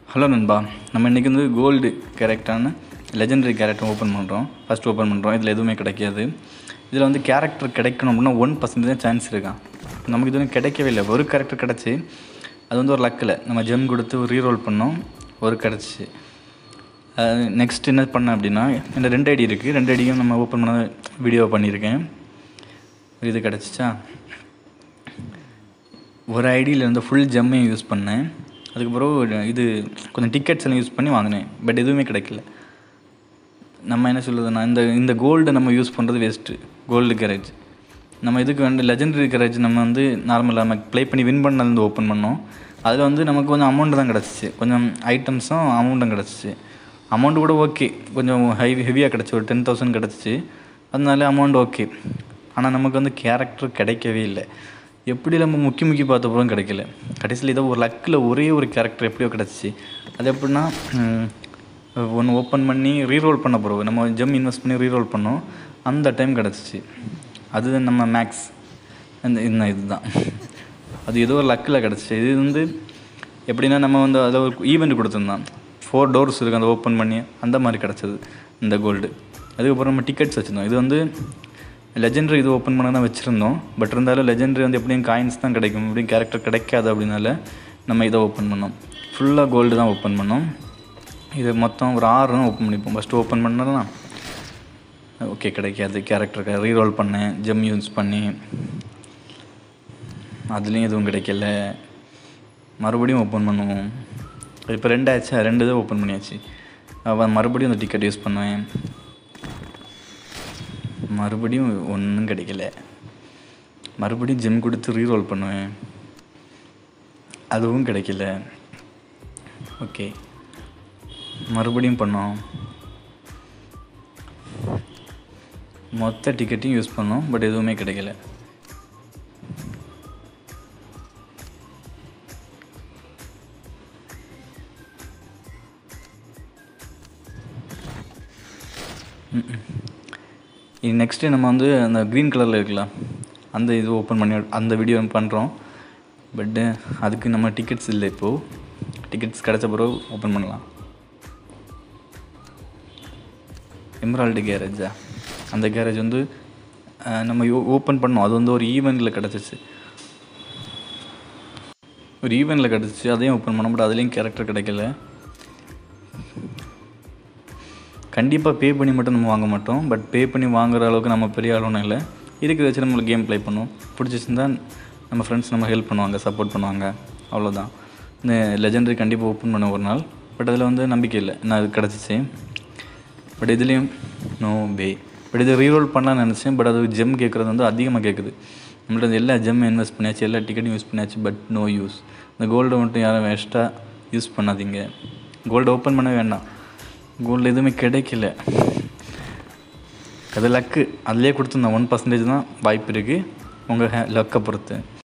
hello நண்பா நம்ம இன்றைக்கி வந்து கோல்டு கேரக்டரான லெஜெண்டரி கேரக்டர் ஓப்பன் பண்ணுறோம் ஃபஸ்ட் ஓப்பன் பண்ணுறோம் இதில் எதுவுமே கிடைக்காது இதில் வந்து கேரக்டர் கிடைக்கணும் அப்படின்னா ஒன் பர்சன்டேஜ் தான் சான்ஸ் இருக்கான் நமக்கு இது வந்து கிடைக்கவே இல்லை ஒரு கேரக்டர் கிடச்சி அது வந்து ஒரு லக்கில் நம்ம ஜெம் கொடுத்து ஒரு ரீரோல் பண்ணோம் ஒரு கிடச்சி நெக்ஸ்ட் என்ன பண்ணேன் அப்படின்னா இந்த ரெண்டு ஐடி இருக்குது ரெண்டு ஐடியும் நம்ம ஓப்பன் பண்ண வீடியோ பண்ணியிருக்கேன் இது கிடச்சிச்சா ஒரு ஐடியில் இருந்த ஃபுல் ஜம்மையும் யூஸ் பண்ணேன் அதுக்கப்புறம் இது கொஞ்சம் டிக்கெட்ஸ் எல்லாம் யூஸ் பண்ணி வாங்கினேன் பட் எதுவுமே கிடைக்கல நம்ம என்ன சொல்லுதுன்னா இந்த இந்த கோல்டு நம்ம யூஸ் பண்ணுறது வேஸ்ட்டு கோல்டு கேரேஜ் நம்ம இதுக்கு வந்து லெஜெண்டரி கேரேஜ் நம்ம வந்து நார்மலாக நம்ம ப்ளே பண்ணி வின் பண்ணது ஓப்பன் பண்ணோம் அதில் வந்து நமக்கு கொஞ்சம் அமௌண்ட் தான் கிடச்சிச்சு கொஞ்சம் ஐட்டம்ஸும் அமௌண்ட்டும் கிடச்சிச்சு அமௌண்ட் கூட ஓகே கொஞ்சம் ஹை ஹெவியாக கிடச்சி ஒரு டென் தௌசண்ட் கிடச்சிச்சு அதனால அமௌண்ட் ஓகே ஆனால் நமக்கு வந்து கேரக்டர் கிடைக்கவே இல்லை எப்படி நம்ம முக்கி முக்கி பார்த்தப்பறம் கிடைக்கல கடைசியில் ஏதோ ஒரு லக்கில் ஒரே ஒரு கேரக்டர் எப்படியோ கிடச்சிச்சு அது எப்படின்னா ஒன்று ஓப்பன் பண்ணி ரீரோல் பண்ண போகிறோம் நம்ம ஜெம் இன்வெஸ்ட் பண்ணி ரீரோல் பண்ணோம் அந்த டைம் கிடச்சிச்சு அது நம்ம மேக்ஸ் இந்த இந்த இதுதான் அது ஏதோ ஒரு லக்கில் கிடச்சிச்சு இது வந்து எப்படின்னா நம்ம வந்து அதில் ஒரு ஈவெண்ட் கொடுத்துருந்தோம் ஃபோர் டோர்ஸ் இருக்குது அந்த ஓப்பன் பண்ணி அந்த மாதிரி கிடச்சது இந்த கோல்டு அதுக்கப்புறம் நம்ம டிக்கெட்ஸ் வச்சுருந்தோம் இது வந்து லெஜெண்டரி இது ஓப்பன் பண்ண தான் வச்சுருந்தோம் பட் இருந்தாலும் லெஜெண்டரி வந்து எப்படியும் காயின்ஸ் தான் கிடைக்கும் எப்படியும் கேரக்டர் கிடைக்காது அப்படின்னால நம்ம இதை ஓப்பன் பண்ணோம் ஃபுல்லாக கோல்டு தான் ஓப்பன் பண்ணோம் இது மொத்தம் ஒரு ஆறு தான் ஓப்பன் பண்ணிப்போம் ஃபஸ்ட்டு ஓப்பன் பண்ணலாம் ஓகே கிடைக்காது கேரக்டருக்கு ரீரோல் பண்ணேன் ஜெம் யூஸ் பண்ணி அதுலேயும் எதுவும் கிடைக்கல மறுபடியும் ஓப்பன் பண்ணுவோம் இப்போ ரெண்டு ஆச்சா ரெண்டு தான் ஓப்பன் பண்ணியாச்சு அவன் மறுபடியும் அந்த டிக்கெட் யூஸ் பண்ணுவேன் மறுபடியும் ஒன்றும் கிடைக்கல மறுபடியும் ஜிம் கொடுத்து ரீரோல் பண்ணுவேன் அதுவும் கிடைக்கல ஓகே மறுபடியும் பண்ணோம் மொத்த டிக்கெட்டையும் யூஸ் பண்ணோம் பட் எதுவுமே கிடைக்கல இது நெக்ஸ்ட்டு நம்ம வந்து அந்த க்ரீன் கலரில் இருக்குல்ல அந்த இது ஓப்பன் பண்ணி அந்த வீடியோ பண்ணுறோம் பட்டு அதுக்கு நம்ம டிக்கெட்ஸ் இல்லை இப்போது டிக்கெட்ஸ் கிடச்ச பிறகு ஓப்பன் பண்ணலாம் எம்ரால்டு கேரேஜா அந்த கேரேஜ் வந்து நம்ம ஓப்பன் பண்ணோம் அது வந்து ஒரு ஈவெண்ட்டில் கிடச்சிச்சு ஒரு ஈவெண்ட்டில் கிடச்சிச்சு அதையும் ஓப்பன் பண்ண பட் அதுலேயும் கேரக்டர் கிடைக்கல கண்டிப்பாக பே பண்ணி மட்டும் நம்ம வாங்க மாட்டோம் பட் பே பண்ணி வாங்குற அளவுக்கு நம்ம பெரிய ஆளும் இல்லை இருக்கிறத வச்சு நம்ம கேம் ப்ளே பண்ணுவோம் பிடிச்சிருந்தா நம்ம ஃப்ரெண்ட்ஸ் நம்ம ஹெல்ப் பண்ணுவாங்க சப்போர்ட் பண்ணுவாங்க அவ்வளோதான் இந்த லெஜெண்டரி கண்டிப்பாக ஓப்பன் பண்ண ஒரு நாள் பட் அதில் வந்து நம்பிக்கை இல்லை நான் அது கிடச்சிச்சு பட் இதுலேயும் நோ வே பட் இது ரீரோல் பண்ணலாம்னு நினச்சேன் பட் அது ஜெம் கேட்குறது வந்து அதிகமாக கேட்குது நம்மள்ட்ட எல்லா ஜெம் இன்வெஸ்ட் பண்ணியாச்சு எல்லா டிக்கெட்டும் யூஸ் பண்ணியாச்சு பட் நோ யூஸ் இந்த கோல்டு மட்டும் யாரும் வேஸ்ட்டாக யூஸ் பண்ணாதீங்க கோல்டு ஓப்பன் பண்ண வேண்டாம் கோல்டு எதுவுமே கிடைக்கல அது லக்கு அதிலே கொடுத்துருந்தேன் ஒன் பர்சன்டேஜ் தான் வாய்ப்பு இருக்குது உங்கள் ஹே லக்கை பொறுத்து